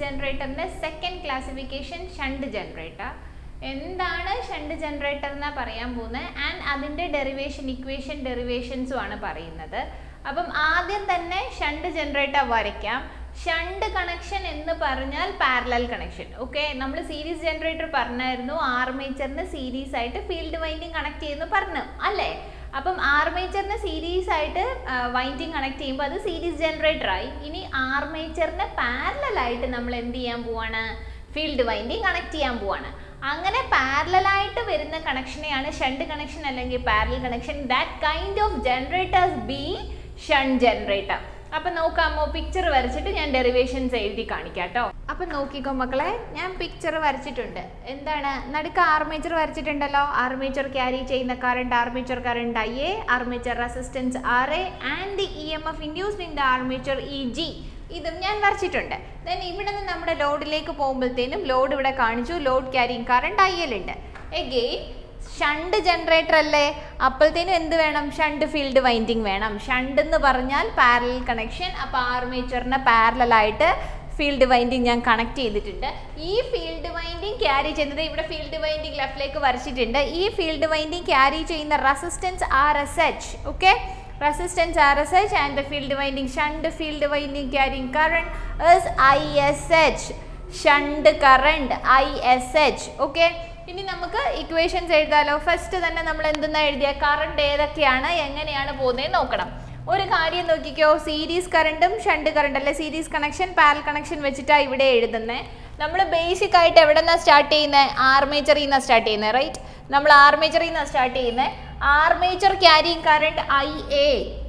ജനറേറ്ററിന്റെ second classification shunt generator എന്താണ് shunt generator എന്നാ പറയാൻ പോകുന്നത് ആൻഡ് അതിന്റെ ഡെറിവേഷൻ ഇക്വേഷൻ ഡെറിവേഷൻസും ആണ് പറയുന്നത് അപ്പം ആദ്യം തന്നെ ഷണ്ട് ജനറേറ്റർ വരയ്ക്കാം ഷണ്ട് കണക്ഷൻ എന്ന് പറഞ്ഞാൽ പാരലൽ കണക്ഷൻ ഓക്കെ നമ്മൾ സീരീസ് ജനറേറ്റർ പറഞ്ഞായിരുന്നു ആർമേച്ചറിന് സീരീസ് ആയിട്ട് ഫീൽഡ് വൈൻഡിങ് കണക്ട് ചെയ്യുന്നു പറഞ്ഞു അല്ലേ അപ്പം ആർമേച്ചറിന് സീരീസ് ആയിട്ട് വൈൻഡിങ് കണക്ട് ചെയ്യുമ്പോൾ അത് സീരീസ് ജനറേറ്റർ ആയി ഇനി ആർമേച്ചറിന് പാരലൽ ആയിട്ട് നമ്മൾ എന്ത് ചെയ്യാൻ പോവാണ് ഫീൽഡ് വൈൻഡിങ് കണക്ട് ചെയ്യാൻ പോവാണ് അങ്ങനെ പാരലൽ ആയിട്ട് വരുന്ന കണക്ഷനെയാണ് ഷണ്ട് കണക്ഷൻ അല്ലെങ്കിൽ parallel connection that kind of generators be shunt generator അപ്പൊ നോക്കാമോ പിക്ചർ വരച്ചിട്ട് ഞാൻ ഡെറിവേഷൻസ് എഴുതി കാണിക്കാം കേട്ടോ അപ്പൊ നോക്കിക്കോ മക്കളെ ഞാൻ പിക്ചർ വരച്ചിട്ടുണ്ട് എന്താണ് നടുക്ക് ആർമേച്ചർ വരച്ചിട്ടുണ്ടല്ലോ ആർമേച്ചർ ക്യാരി ചെയ്യുന്ന current armature current I A armature resistance R A and the E M F induced in the armature E G ഇതും ഞാൻ വരച്ചിട്ടുണ്ട് ദെൻ ഇവിടെ നിന്ന് നമ്മുടെ ലോഡിലേക്ക് പോകുമ്പോഴത്തേനും ലോഡ് ഇവിടെ കാണിച്ചു load carrying current I L ഉണ്ട് എഗെയിൻ ഷണ്ട് ജനറേറ്റർ അല്ലേ അപ്പോഴത്തേനും എന്ത് വേണം ഷണ്ട് ഫീൽഡ് വൈൻഡിങ് വേണം ഷണ്ട് എന്ന് പറഞ്ഞാൽ പാരലൽ കണക്ഷൻ അപ്പോൾ ആർമേച്ചറിന് പാരലൽ ആയിട്ട് ഫീൽഡ് വൈൻഡിങ് ഞാൻ കണക്ട് ചെയ്തിട്ടുണ്ട് ഈ ഫീൽഡ് വൈൻഡിങ് ക്യാരി ചെയ്യുന്നത് ഇവിടെ ഫീൽഡ് വൈൻഡിങ് ലെഫ്റ്റിലേക്ക് വരച്ചിട്ടുണ്ട് ഈ ഫീൽഡ് വൈൻഡിങ് ക്യാരി ചെയ്യുന്ന resistance R S H okay resistance RSH and the field winding shunt field winding carrying current is ISH shunt current ISH okay ഇനി നമുക്ക് ഇക്വേഷൻസ് എഴുതാലോ ഫസ്റ്റ് തന്നെ നമ്മൾ എന്തെന്നാ എഴുതിയ കറണ്ട് ഏതൊക്കെയാണ് എങ്ങനെയാണ് പോകുന്നത് നോക്കണം ഒരു കാര്യം നോക്കിക്കോ സീരീസ് കറണ്ടും ഷണ്ട് കറണ്ട് അല്ലെ സീരീസ് കണക്ഷൻ പാരൽ കണക്ഷൻ വെച്ചിട്ടാണ് ഇവിടെ എഴുതുന്നത് നമ്മൾ ബേസിക് ആയിട്ട് എവിടെ നിന്നാണ് സ്റ്റാർട്ട് ചെയ്യുന്നത് ആർമേച്ചറിൽ നിന്നാണ് സ്റ്റാർട്ട് ചെയ്യുന്നത് റൈറ്റ് നമ്മൾ ആർമേച്ചറിൽ നിന്നാണ് സ്റ്റാർട്ട് ചെയ്യുന്നത് armature carrying current I A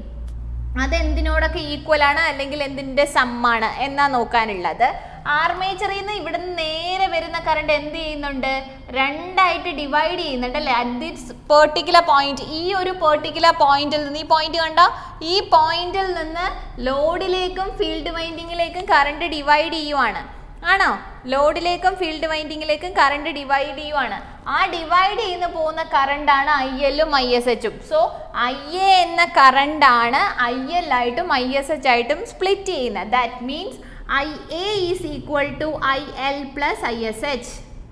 അതെന്തിനോടൊക്കെ ഈക്വൽ ആണ് അല്ലെങ്കിൽ എന്തിൻ്റെ സമ്മാണ് എന്നാ നോക്കാനുള്ളത് ആർമേച്ചറിൽ നിന്ന് ഇവിടുന്ന് നേരെ വരുന്ന കറണ്ട് എന്ത് ചെയ്യുന്നുണ്ട് രണ്ടായിട്ട് ഡിവൈഡ് ചെയ്യുന്നുണ്ട് അല്ലേ അറ്റ് ദിസ് പെർട്ടിക്കുലർ പോയിന്റ് ഈ ഒരു പെർട്ടിക്കുലർ പോയിന്റിൽ നിന്ന് ഈ പോയിന്റ് കണ്ടോ ഈ പോയിന്റിൽ നിന്ന് ലോഡിലേക്കും ഫീൽഡ് വൈൻഡിങ്ങിലേക്കും കറണ്ട് ഡിവൈഡ് ചെയ്യുവാണ് ആണോ ലോഡിലേക്കും ഫീൽഡ് വൈൻഡിങ്ങിലേക്കും കറണ്ട് ഡിവൈഡ് ചെയ്യുവാണ് ആ ഡിവൈഡ് ചെയ്യുന്ന പോകുന്ന കറണ്ടാണ് ഐ എല്ലും ഐ എസ് എച്ചും സോ ഐ എ എന്ന കറണ്ടാണ് ഐ എൽ ആയിട്ടും ഐ എസ് എച്ച് ആയിട്ടും സ്പ്ലിറ്റ് ചെയ്യുന്നത് that means I A is equal to I L plus I S H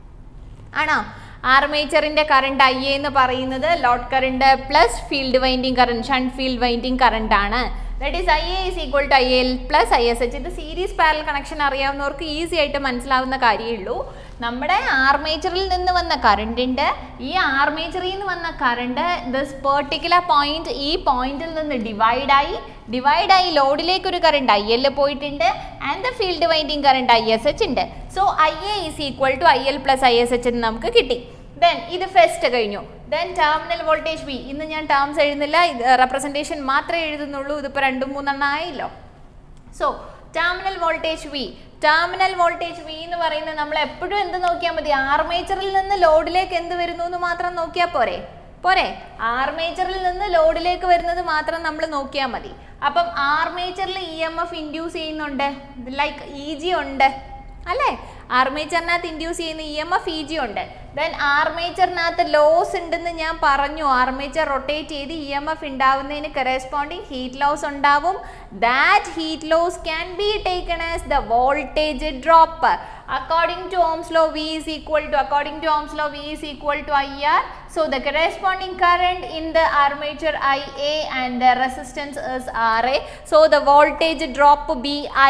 ആണോ ആർമേച്ചറിന്റെ കറണ്ട് ഐ എന്ന് പറയുന്നത് load current plus field winding current shunt field winding current ആണ് that is I A is equal to I L plus I S H ഇത് series parallel connection അറിയാവുന്നവർക്ക് easy ആയിട്ട് മനസ്സിലാവുന്ന കാര്യമേ ഉള്ളൂ നമ്മുടെ ആർമേച്ചറിൽ നിന്ന് വന്ന കറണ്ട് ഉണ്ട് ഈ ആർമേച്ചറിൽ നിന്ന് വന്ന കറണ്ട് ദിസ് പെർട്ടിക്കുലർ പോയിന്റ് ഈ പോയിന്റിൽ നിന്ന് ഡിവൈഡായി ഡിവൈഡായി ലോഡിലേക്ക് ഒരു കറണ്ട് ഐ എൽ പോയിട്ടുണ്ട് and the field winding current I S H ഉണ്ട് so I A is equal to I L plus I S H എന്ന് നമുക്ക് കിട്ടി ദെൻ ഇത് ഫസ്റ്റ് കഴിഞ്ഞു ദെൻ ടെർമിനൽ വോൾട്ടേജ് വി ഇന്ന് ഞാൻ ടേംസ് എഴുതുന്നില്ല റെപ്രസെൻറ്റേഷൻ മാത്രമേ എഴുതുന്നുള്ളൂ ഇതിപ്പോൾ രണ്ടും മൂന്നെണ്ണം ആയില്ലോ so terminal voltage V terminal voltage V എന്ന് പറയുന്നത് നമ്മൾ എപ്പോഴും എന്ത് നോക്കിയാൽ മതി ആർമേച്ചറിൽ നിന്ന് ലോഡിലേക്ക് എന്ത് വരുന്നു എന്ന് മാത്രം നോക്കിയാൽ പോരെ പോരെ ആർമേച്ചറിൽ നിന്ന് ലോഡിലേക്ക് വരുന്നത് മാത്രം നമ്മൾ നോക്കിയാൽ മതി അപ്പം ആർമേച്ചറിൽ ഇ എം എഫ് ഇൻഡ്യൂസ് ചെയ്യുന്നുണ്ട് ലൈക്ക് ഇ ജി ഉണ്ട് അല്ലേ ആർമേച്ചറിനകത്ത് ഇൻഡ്യൂസ് ചെയ്യുന്ന E M F E G ഉണ്ട് ദെൻ ആർമേച്ചറിനകത്ത് ലോസ് ഉണ്ടെന്ന് ഞാൻ പറഞ്ഞു ആർമേച്ചർ റൊട്ടേറ്റ് ചെയ്ത് ഇ എം എഫ് ഉണ്ടാവുന്നതിന് കറസ്പോണ്ടിങ് ഹീറ്റ് ലോസ് ഉണ്ടാവും that heat loss can be taken as the voltage drop according to Ohm's law V is equal to according to Ohm's law V is equal to I R so the corresponding current in the armature ia and the resistance is ra so the voltage drop b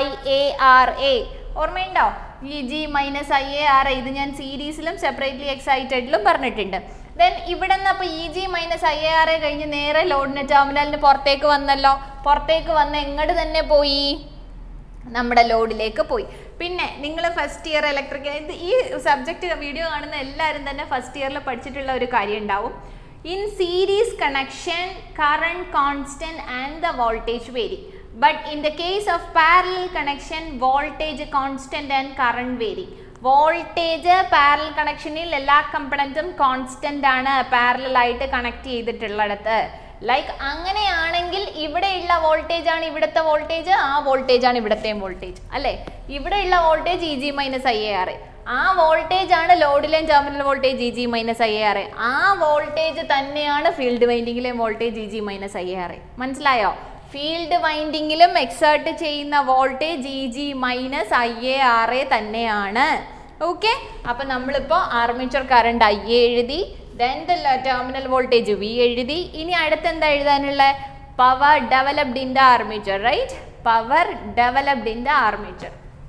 iara ഓർമ്മയുണ്ടോ E G minus I A R ഇത് ഞാൻ സീരീസിലും separately എക്സൈറ്റഡിലും പറഞ്ഞിട്ടുണ്ട് then ഇവിടെ നിന്ന് അപ്പോൾ E G minus I A R A കഴിഞ്ഞ് നേരെ ലോഡിന് ടെർമിനലിന് പുറത്തേക്ക് വന്നല്ലോ പുറത്തേക്ക് വന്ന് എങ്ങോട്ട് തന്നെ പോയി നമ്മുടെ ലോഡിലേക്ക് പോയി പിന്നെ നിങ്ങൾ ഫസ്റ്റ് ഇയർ ഇലക്ട്രിക്കൽ ഇത് ഈ സബ്ജക്റ്റ് വീഡിയോ കാണുന്ന എല്ലാവരും തന്നെ ഫസ്റ്റ് ഇയറിൽ പഠിച്ചിട്ടുള്ള ഒരു കാര്യം ഉണ്ടാവും in series connection current constant and the voltage vary but in the case of parallel connection voltage constant and current vary voltage parallel കണക്ഷനിൽ എല്ലാ കമ്പണൻറ്റും കോൺസ്റ്റന്റ് ആണ് പാരലൽ ആയിട്ട് കണക്ട് ചെയ്തിട്ടുള്ളിടത്ത് ലൈക്ക് അങ്ങനെയാണെങ്കിൽ ഇവിടെയുള്ള വോൾട്ടേജ് ആണ് ഇവിടുത്തെ വോൾട്ടേജ് ആ വോൾട്ടേജ് ആണ് ഇവിടത്തെയും വോൾട്ടേജ് അല്ലേ ഇവിടെയുള്ള voltage E G minus I A R ആ വോൾട്ടേജ് ആണ് ലോഡിലെയും terminal voltage E G minus I A R ആ വോൾട്ടേജ് തന്നെയാണ് ഫീൽഡ് വൈൻഡിങ്ങിലെയും voltage E G minus I A R മനസ്സിലായോ ഫീൽഡ് വൈൻഡിങ്ങിലും എക്സേർട്ട് ചെയ്യുന്ന voltage E G minus I A R A തന്നെയാണ് ഓക്കെ അപ്പം നമ്മളിപ്പോൾ ആർമേച്ചർ കറണ്ട് ഐ എ എഴുതി then the terminal voltage V എഴുതി ഇനി അടുത്ത് എന്താ എഴുതാനുള്ള power developed in the armature right power developed in the armature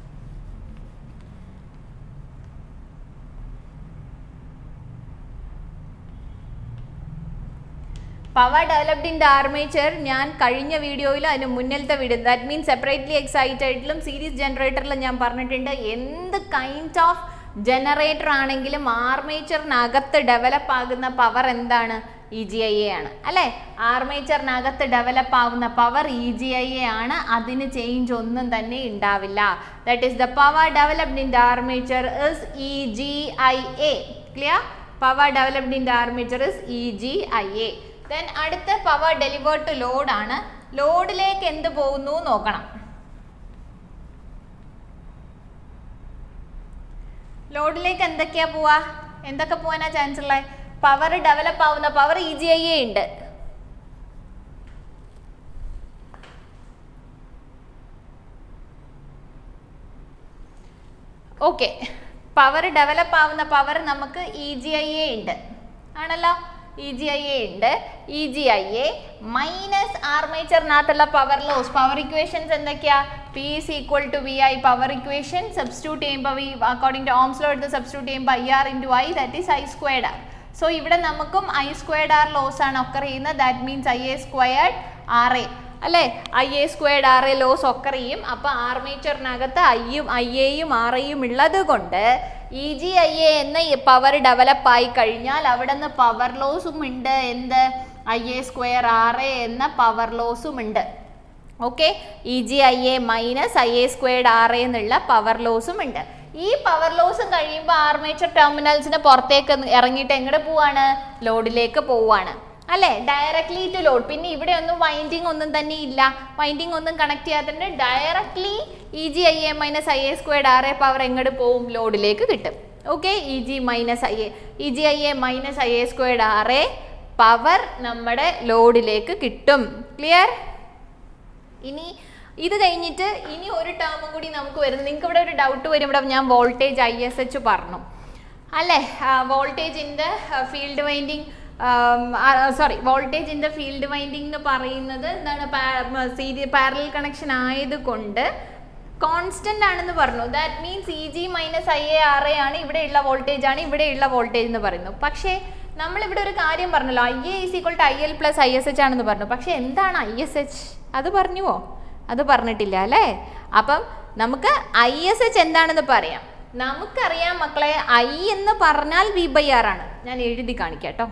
power developed in the armature ഞാൻ കഴിഞ്ഞ വീഡിയോയിൽ അതിന് മുന്നിലത്തെ വീഡിയോ ദാറ്റ് മീൻസ് സെപ്പറേറ്റ്ലി എക്സൈറ്റഡിലും സീരീസ് ജനറേറ്ററിലും ഞാൻ പറഞ്ഞിട്ടുണ്ട് എന്ത് കൈൻഡ് ഓഫ് ജനറേറ്റർ ആണെങ്കിലും ആർമേച്ചറിനകത്ത് ഡെവലപ്പ് ആകുന്ന പവർ എന്താണ് ഇ ജി ഐ എ ആണ് അല്ലേ ആർമേച്ചറിനകത്ത് ഡെവലപ്പ് ആവുന്ന power E G I A ആണ് അതിന് ചേഞ്ച് ഒന്നും തന്നെ ഉണ്ടാവില്ല that is the power developed in the armature is E G I A clear power developed in the armature is E G I A then അടുത്ത power delivered to load ആണ് ലോഡിലേക്ക് എന്ത് പോകുന്നു നോക്കണം ലോഡിലേക്ക് എന്തൊക്കെയാ പോവാ എന്തൊക്കെ പോവാനാ ചാൻസ് ഉള്ളത് പവർ ഡെവലപ്പ് ആവുന്ന power E G I A ഉണ്ട് ഓക്കെ പവർ ഡെവലപ്പ് ആവുന്ന പവർ നമുക്ക് ഇ ജി ഐ എ ഉണ്ട് ആണല്ലോ ഇ ജി ഐ എ ഉണ്ട് E G I A minus ആർമേച്ചറിനകത്തുള്ള പവർ ലോസ് പവർ ഇക്വേഷൻസ് എന്തൊക്കെയാ P is equal to V I power equation substitute ചെയ്യുമ്പോൾ V according to Ohm's law എടുത്ത് substitute ചെയ്യുമ്പോൾ I R into I that is I squared R so ഇവിടെ നമുക്കും I squared R loss ആണ് occur ചെയ്യുന്നത് that means I A squared R A അല്ലേ I A squared R A loss occur ചെയ്യും അപ്പോൾ ആർമേച്ചറിനകത്ത് ഐയും ഐ എയും ആർ എയും ഉള്ളത് കൊണ്ട് ഇ ജി ഐ എ എന്ന പവർ ഡെവലപ്പ് ആയി കഴിഞ്ഞാൽ അവിടെ നിന്ന് പവർ ലോസും ഉണ്ട് എന്ത് I A square R A എന്ന പവർ ലോസും ഉണ്ട് okay E G I A minus I A squared R A എന്നുള്ള പവർ ലോസും ഉണ്ട് ഈ പവർ ലോസും കഴിയുമ്പോൾ ആർമേച്ചർ ടെർമിനൽസിന് പുറത്തേക്ക് ഇറങ്ങിയിട്ട് എങ്ങോട്ട് പോവാണ് ലോഡിലേക്ക് പോവാണ് അല്ലേ ഡയറക്ട്ലി ടു ലോഡ് പിന്നെ ഇവിടെ ഒന്നും വൈൻഡിങ് ഒന്നും തന്നെ ഇല്ല വൈൻഡിങ് ഒന്നും കണക്ട് ചെയ്യാത്തതുകൊണ്ട് directly E G I A minus I A squared R A power എങ്ങോട്ട് പോവും ലോഡിലേക്ക് കിട്ടും okay E G minus I A E G I A minus I A squared R A power നമ്മുടെ ലോഡിലേക്ക് കിട്ടും clear ഇനി ഇത് കഴിഞ്ഞിട്ട് ഇനി ഒരു ടേമും കൂടി നമുക്ക് വരുന്നത് നിങ്ങൾക്ക് ഇവിടെ ഒരു ഡൗട്ട് വരും ഇവിടെ ഞാൻ വോൾട്ടേജ് ഐ എസ് എച്ച് പറഞ്ഞു അല്ലേ വോൾട്ടേജിൻ്റെ field winding sorry voltage in the field winding എന്ന് പറയുന്നത് എന്താണ് സീരി പാരലൽ കണക്ഷൻ ആയതുകൊണ്ട് കോൺസ്റ്റന്റ് ആണെന്ന് പറഞ്ഞു that means E G minus I A R A ആണ് ഇവിടെയുള്ള വോൾട്ടേജ് ആണ് ഇവിടെയുള്ള വോൾട്ടേജ് എന്ന് പറയുന്നു പക്ഷേ നമ്മളിവിടെ ഒരു കാര്യം പറഞ്ഞല്ലോ I A is equal to I L plus I S H ആണെന്ന് പറഞ്ഞു പക്ഷേ എന്താണ് ഐ എസ് എച്ച് അത് പറഞ്ഞുവോ അത് പറഞ്ഞിട്ടില്ല അല്ലേ അപ്പം നമുക്ക് ഐ എസ് എച്ച് എന്താണെന്ന് പറയാം നമുക്കറിയാം മക്കളെ ഐ എന്ന് പറഞ്ഞാൽ വി ബൈ ആർ ആണ് ഞാൻ എഴുതി കാണിക്കാം കേട്ടോ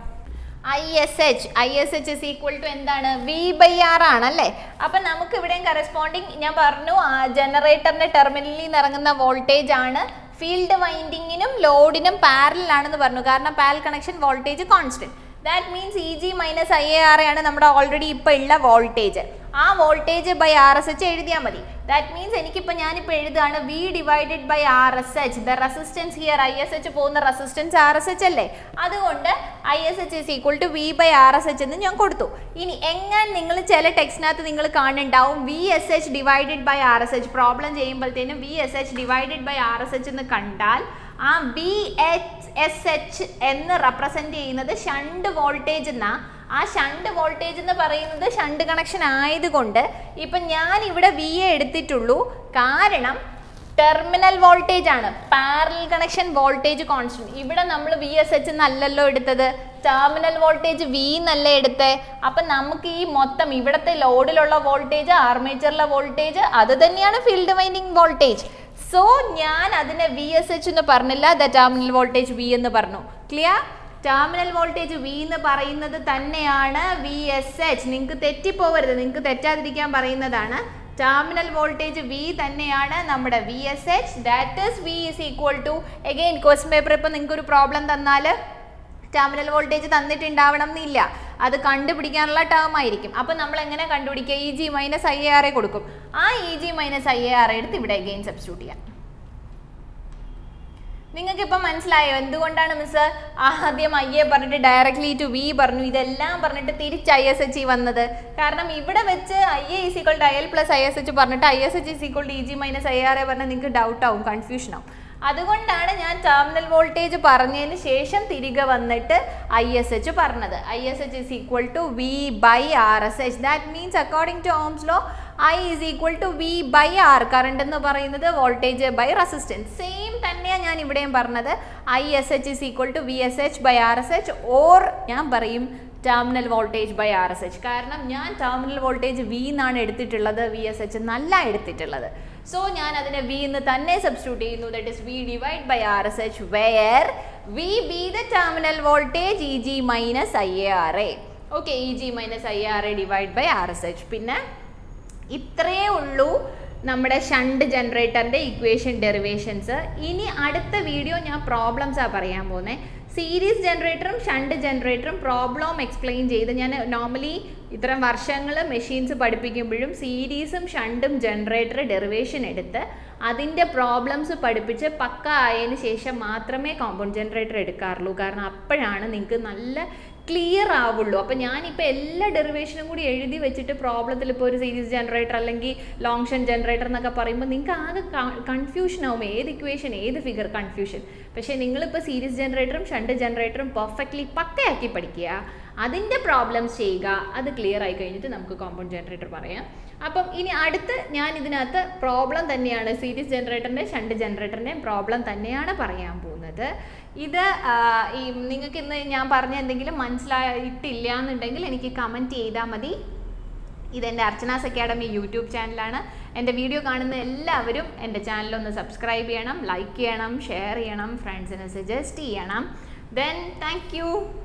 I S H I S H is equal to എന്താണ് വി ബൈ ആർ ആണ് അല്ലേ അപ്പം നമുക്ക് ഇവിടെയും കറസ്പോണ്ടിങ് ഞാൻ പറഞ്ഞു ജനറേറ്ററിന്റെ ടെർമിനലിൽ നിന്ന് ഇറങ്ങുന്ന വോൾട്ടേജ് ആണ് ഫീൽഡ് വൈൻഡിങ്ങിനും ലോഡിനും പാരലാണെന്ന് പറഞ്ഞു കാരണം parallel connection voltage constant that means E G minus I A R ആണ് നമ്മുടെ ഓൾറെഡി ഇപ്പോൾ ഉള്ള വോൾട്ടേജ് ആ voltage by R S H എഴുതിയാൽ മതി ദാറ്റ് മീൻസ് എനിക്കിപ്പോൾ ഞാനിപ്പോൾ എഴുതുകയാണ് V divided by R S H the resistance here I S H പോകുന്ന റെസിസ്റ്റൻസ് ആർ എസ് എച്ച് അല്ലേ അതുകൊണ്ട് I S H is equal to V by R S H എന്ന് ഞാൻ കൊടുത്തു ഇനി എങ്ങനെ നിങ്ങൾ ചില ടെക്സ്റ്റിനകത്ത് നിങ്ങൾ കാണുന്നുണ്ടാവും V S H divided by R S H problem ചെയ്യുമ്പോഴത്തേനും V S H divided by R S H എന്ന് കണ്ടാൽ ആ വി എച്ച് എസ് എച്ച് എന്ന് റെപ്രസെന്റ് ചെയ്യുന്നത് ഷണ്ട് വോൾട്ടേജ് എന്നാ ആ ഷണ്ട് വോൾട്ടേജ് എന്ന് പറയുന്നത് ഷണ്ട് കണക്ഷൻ ആയതുകൊണ്ട് ഇപ്പം ഞാൻ ഇവിടെ വി എ എടുത്തിട്ടുള്ളൂ കാരണം ടെർമിനൽ വോൾട്ടേജ് ആണ് പാരലൽ കണക്ഷൻ വോൾട്ടേജ് കോൺസ്റ്റന്റ് ഇവിടെ നമ്മൾ വി എസ് എച്ച് എന്നല്ലല്ലോ എടുത്തത് ടെർമിനൽ വോൾട്ടേജ് വി എന്നല്ല എടുത്തേ അപ്പം നമുക്ക് ഈ മൊത്തം ഇവിടുത്തെ ലോഡിലുള്ള വോൾട്ടേജ് ആർമേച്ചറിലെ വോൾട്ടേജ് അത് തന്നെയാണ് ഫീൽഡ് വൈൻഡിങ് വോൾട്ടേജ് സോ ഞാൻ അതിനെ വി എസ് എച്ച് എന്ന് പറഞ്ഞില്ല ദ ടെർമിനൽ വോൾട്ടേജ് വി എന്ന് പറഞ്ഞു ക്ലിയർ ടെർമിനൽ വോൾട്ടേജ് വി എന്ന് പറയുന്നത് തന്നെയാണ് വി എസ് എച്ച് നിങ്ങൾക്ക് തെറ്റിപ്പോവരുത് നിങ്ങൾക്ക് തെറ്റാതിരിക്കാൻ പറയുന്നതാണ് ടെർമിനൽ വോൾട്ടേജ് വി തന്നെയാണ് നമ്മുടെ V S H that is V is equal to again question paper ഇപ്പോൾ നിങ്ങൾക്ക് ഒരു പ്രോബ്ലം തന്നാൽ ടെർമിനൽ വോൾട്ടേജ് തന്നിട്ടുണ്ടാവണം എന്നില്ല അത് കണ്ടുപിടിക്കാനുള്ള ടേം ആയിരിക്കും അപ്പം നമ്മൾ എങ്ങനെ കണ്ടുപിടിക്കുക E G minus I A R A കൊടുക്കും ആ E G minus I A R എടുത്ത് ഇവിടെ എഗെയിൻ സബ്സ്റ്റിറ്റ്യൂട്ട് ചെയ്യാം നിങ്ങൾക്ക് ഇപ്പം മനസ്സിലായോ എന്തുകൊണ്ടാണ് മിസ് ആദ്യം ഐ എ പറഞ്ഞിട്ട് ഡയറക്ട്ലി ടു വി പറഞ്ഞു ഇതെല്ലാം പറഞ്ഞിട്ട് തിരിച്ച് ഐ എസ് എച്ച് വന്നത് കാരണം ഇവിടെ വെച്ച് I A is equal to I L plus I S H പറഞ്ഞിട്ട് I S H is equal to E G minus I R A പറഞ്ഞാൽ നിങ്ങൾക്ക് ഡൗട്ട് ആവും കൺഫ്യൂഷൻ ആവും അതുകൊണ്ടാണ് ഞാൻ ടെർമിനൽ വോൾട്ടേജ് പറഞ്ഞതിന് ശേഷം തിരികെ വന്നിട്ട് ഐ എസ് എച്ച് പറഞ്ഞത് I S H is equal to V by R S H that means according to Ohm's law I is equal to V by R current എന്ന് പറയുന്നത് വോൾട്ടേജ് ബൈ റെസിസ്റ്റൻസ് സെയിം തന്നെയാണ് ഞാൻ ഇവിടെയും പറഞ്ഞത് I S H is equal to V S H by R S H or ഞാൻ പറയും terminal voltage by R S H കാരണം ഞാൻ ടെർമിനൽ വോൾട്ടേജ് വി എന്നാണ് എടുത്തിട്ടുള്ളത് വി എസ് എച്ച് എന്നല്ല എടുത്തിട്ടുള്ളത് സോ ഞാൻ അതിനെ വി എന്ന് തന്നെ സബ്സ്റ്റിറ്റ്യൂട്ട് ചെയ്യുന്നു that is V divide by R S H where V be the terminal voltage E G minus I A R A okay E G minus I R A divide by R S H പിന്നെ ഇത്രയേ ഉള്ളൂ നമ്മുടെ shunt ജനറേറ്ററിൻ്റെ equation derivations ഇനി അടുത്ത video ഞാൻ പ്രോബ്ലംസാണ് പറയാൻ പോകുന്നത് സീരീസ് ജനറേറ്ററും ഷണ്ട് ജനറേറ്ററും പ്രോബ്ലം എക്സ്പ്ലെയിൻ ചെയ്ത് ഞാൻ നോർമലി ഇത്തരം വർഷങ്ങൾ മെഷീൻസ് പഠിപ്പിക്കുമ്പോഴും സീരീസും ഷണ്ടും ജനറേറ്റർ ഡെറിവേഷൻ എടുത്ത് അതിൻ്റെ പ്രോബ്ലംസ് പഠിപ്പിച്ച് പക്ക ആയതിന് ശേഷം മാത്രമേ കോമ്പൗണ്ട് ജനറേറ്റർ എടുക്കാറുള്ളൂ കാരണം അപ്പോഴാണ് നിങ്ങൾക്ക് നല്ല ക്ലിയർ ആവുള്ളൂ അപ്പോൾ ഞാനിപ്പോൾ എല്ലാ ഡെറിവേഷനും കൂടി എഴുതി വെച്ചിട്ട് പ്രോബ്ലത്തിൽ ഇപ്പോൾ ഒരു സീരീസ് ജനറേറ്റർ അല്ലെങ്കിൽ ലോങ് ഷൻ ജനറേറ്റർ എന്നൊക്കെ പറയുമ്പോൾ നിങ്ങൾക്ക് ആകെ കൺഫ്യൂഷൻ ആവും ഏത് ഇക്വേഷൻ ഏത് ഫിഗർ കൺഫ്യൂഷൻ പക്ഷേ നിങ്ങളിപ്പോൾ സീരീസ് ജനറേറ്ററും ഷണ്ട് ജനറേറ്ററും പെർഫെക്റ്റ്ലി പക്കയാക്കി പഠിക്കുക അതിൻ്റെ പ്രോബ്ലംസ് ചെയ്യുക അത് ക്ലിയർ ആയി കഴിഞ്ഞിട്ട് നമുക്ക് കോമ്പൗണ്ട് ജനറേറ്റർ പറയാം അപ്പം ഇനി അടുത്ത് ഞാൻ ഇതിനകത്ത് പ്രോബ്ലം തന്നെയാണ് സീരീസ് ജനറേറ്ററിൻ്റെ ഷണ്ട് ജനറേറ്ററിൻ്റെയും പ്രോബ്ലം തന്നെയാണ് പറയാൻ പോകുന്നത് ഇത് ആ, ഈ നിങ്ങൾക്ക് ഇന്ന് ഞാൻ പറഞ്ഞ എന്തെങ്കിലും മനസ്സിലായിട്ടില്ല എന്നുണ്ടെങ്കിൽ എനിക്ക് കമൻറ്റ് ചെയ്താൽ മതി ഇതെൻ്റെ അർച്ചനാസ് അക്കാഡമി യൂട്യൂബ് ചാനലാണ് എൻ്റെ വീഡിയോ കാണുന്ന എല്ലാവരും എൻ്റെ ചാനലൊന്ന് സബ്സ്ക്രൈബ് ചെയ്യണം ലൈക്ക് ചെയ്യണം ഷെയർ ചെയ്യണം ഫ്രണ്ട്സിന് സജസ്റ്റ് ചെയ്യണം ദെൻ താങ്ക് യു